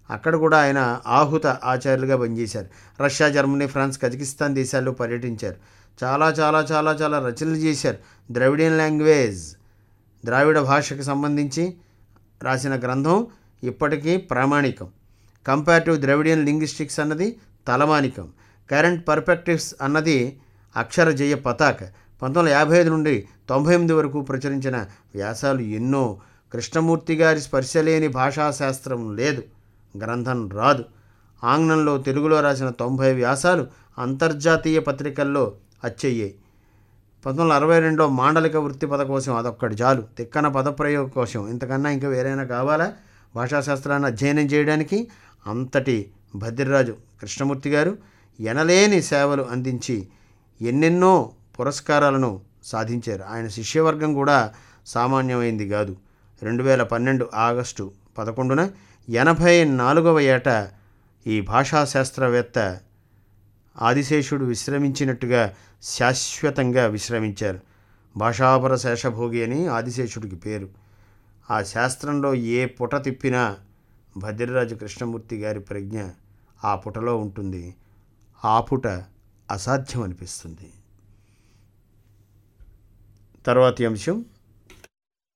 అక్కడ కూడా ఆయన ఆహుత ఆచార్యులుగా పనిచేశారు రష్యా జర్మనీ ఫ్రాన్స్ కజకిస్తాన్ దేశాల్లో పర్యటించారు చాలా చాలా చాలా చాలా రచనలు చేశారు ద్రవిడియన్ లాంగ్వేజ్ ద్రావిడ భాషకు సంబంధించి రాసిన గ్రంథం ఇప్పటికీ ప్రామాణికం కంపారిటివ్ ద్రవిడియన్ లింగ్విస్టిక్స్ అన్నది తలమానికం కరెంట్ పర్పెక్టివ్స్ అన్నది అక్షర జయ పతాక పంతొమ్మిది వందల యాభై ఐదు నుండి తొంభై ఎనిమిది వరకు ప్రచురించిన వ్యాసాలు ఎన్నో కృష్ణమూర్తి గారి స్పర్శ లేని భాషాశాస్త్రం లేదు గ్రంథం రాదు ఆంగ్లంలో తెలుగులో రాసిన తొంభై వ్యాసాలు అంతర్జాతీయ పత్రికల్లో అచ్చయ్యాయి పంతొమ్మిది వందల అరవై రెండులో మాండలిక వృత్తి పద కోసం అదొక్కటి చాలు తిక్కన పదప్రయోగ కోసం ఇంతకన్నా ఇంకా వేరైనా కావాలా భాషాశాస్త్రాన్ని అధ్యయనం చేయడానికి అంతటి భద్రరాజు కృష్ణమూర్తి గారు ఎనలేని సేవలు అందించి ఎన్నెన్నో పురస్కారాలను సాధించారు ఆయన శిష్యవర్గం కూడా సామాన్యమైంది కాదు రెండు వేల పన్నెండు ఆగస్టు పదకొండున ఎనభై నాలుగవ ఏట ఈ భాషాశాస్త్రవేత్త ఆదిశేషుడు విశ్రమించినట్టుగా శాశ్వతంగా విశ్రమించారు భాషాపర శేషభోగి అని ఆదిశేషుడికి పేరు ఆ శాస్త్రంలో ఏ పుట తిప్పినా భద్రరాజు కృష్ణమూర్తి గారి ప్రజ్ఞ ఆ పుటలో ఉంటుంది ఆ పుట అసాధ్యం అనిపిస్తుంది తర్వాతి అంశం